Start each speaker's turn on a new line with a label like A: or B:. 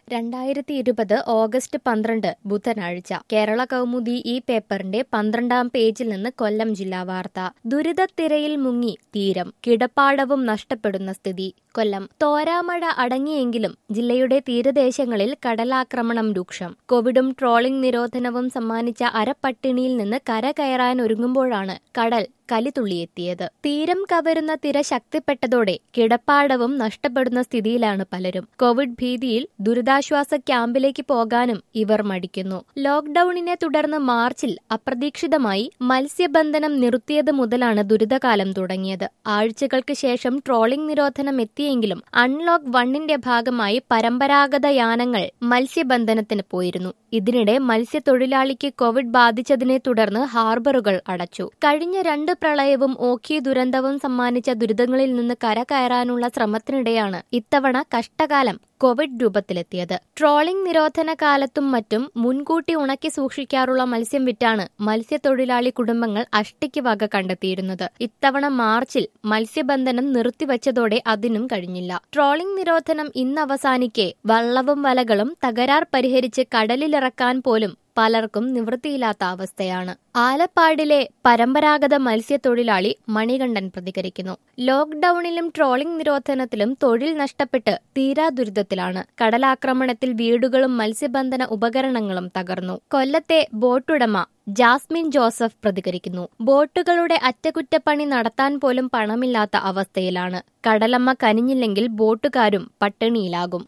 A: രണ്ടായിരത്തി ഇരുപത് ഓഗസ്റ്റ് പന്ത്രണ്ട് ബുധനാഴ്ച കേരള കൗമുദി ഈ പേപ്പറിന്റെ പന്ത്രണ്ടാം പേജിൽ നിന്ന് കൊല്ലം ജില്ലാ വാർത്ത ദുരിതത്തിരയിൽ മുങ്ങി തീരം കിടപ്പാടവും നഷ്ടപ്പെടുന്ന സ്ഥിതി കൊല്ലം തോരാമഴ അടങ്ങിയെങ്കിലും ജില്ലയുടെ തീരദേശങ്ങളിൽ കടലാക്രമണം രൂക്ഷം കോവിഡും ട്രോളിംഗ് നിരോധനവും സമ്മാനിച്ച അരപ്പട്ടിണിയിൽ നിന്ന് കര കയറാൻ ഒരുങ്ങുമ്പോഴാണ് കടൽ കലിതുള്ളിയെത്തിയത് തീരം കവരുന്ന തിര ശക്തിപ്പെട്ടതോടെ കിടപ്പാടവും നഷ്ടപ്പെടുന്ന സ്ഥിതിയിലാണ് പലരും കോവിഡ് ഭീതിയിൽ ദുരിതാശ്വാസ ക്യാമ്പിലേക്ക് പോകാനും ഇവർ മടിക്കുന്നു ലോക്ഡൌണിനെ തുടർന്ന് മാർച്ചിൽ അപ്രതീക്ഷിതമായി മത്സ്യബന്ധനം നിർത്തിയത് മുതലാണ് ദുരിതകാലം തുടങ്ങിയത് ആഴ്ചകൾക്ക് ശേഷം ട്രോളിംഗ് നിരോധനം എത്തിയെങ്കിലും അൺലോക്ക് വണ്ണിന്റെ ഭാഗമായി പരമ്പരാഗത യാനങ്ങൾ മത്സ്യബന്ധനത്തിന് പോയിരുന്നു ഇതിനിടെ മത്സ്യത്തൊഴിലാളിക്ക് കോവിഡ് ബാധിച്ചതിനെ തുടർന്ന് ഹാർബറുകൾ അടച്ചു കഴിഞ്ഞ രണ്ട് പ്രളയവും ഓഖി ദുരന്തവും സമ്മാനിച്ച ദുരിതങ്ങളിൽ നിന്ന് കരകയറാനുള്ള ശ്രമത്തിനിടെയാണ് ഇത്തവണ കഷ്ടകാലം കോവിഡ് രൂപത്തിലെത്തിയത് ട്രോളിംഗ് നിരോധന കാലത്തും മറ്റും മുൻകൂട്ടി ഉണക്കി സൂക്ഷിക്കാറുള്ള മത്സ്യം വിറ്റാണ് മത്സ്യത്തൊഴിലാളി കുടുംബങ്ങൾ അഷ്ടിക്ക് വക കണ്ടെത്തിയിരുന്നത് ഇത്തവണ മാർച്ചിൽ മത്സ്യബന്ധനം നിർത്തിവച്ചതോടെ അതിനും കഴിഞ്ഞില്ല ട്രോളിംഗ് നിരോധനം ഇന്ന് അവസാനിക്കെ വള്ളവും വലകളും തകരാർ പരിഹരിച്ച് കടലിലിറക്കാൻ പോലും പലർക്കും നിവൃത്തിയില്ലാത്ത അവസ്ഥയാണ് ആലപ്പാടിലെ പരമ്പരാഗത മത്സ്യത്തൊഴിലാളി മണികണ്ഠൻ പ്രതികരിക്കുന്നു ലോക്ഡൌണിലും ട്രോളിംഗ് നിരോധനത്തിലും തൊഴിൽ നഷ്ടപ്പെട്ട് തീരാ ദുരിതത്തിലാണ് കടലാക്രമണത്തിൽ വീടുകളും മത്സ്യബന്ധന ഉപകരണങ്ങളും തകർന്നു കൊല്ലത്തെ ബോട്ടുടമ ജാസ്മിൻ ജോസഫ് പ്രതികരിക്കുന്നു ബോട്ടുകളുടെ അറ്റകുറ്റപ്പണി നടത്താൻ പോലും പണമില്ലാത്ത അവസ്ഥയിലാണ് കടലമ്മ കനിഞ്ഞില്ലെങ്കിൽ ബോട്ടുകാരും പട്ടിണിയിലാകും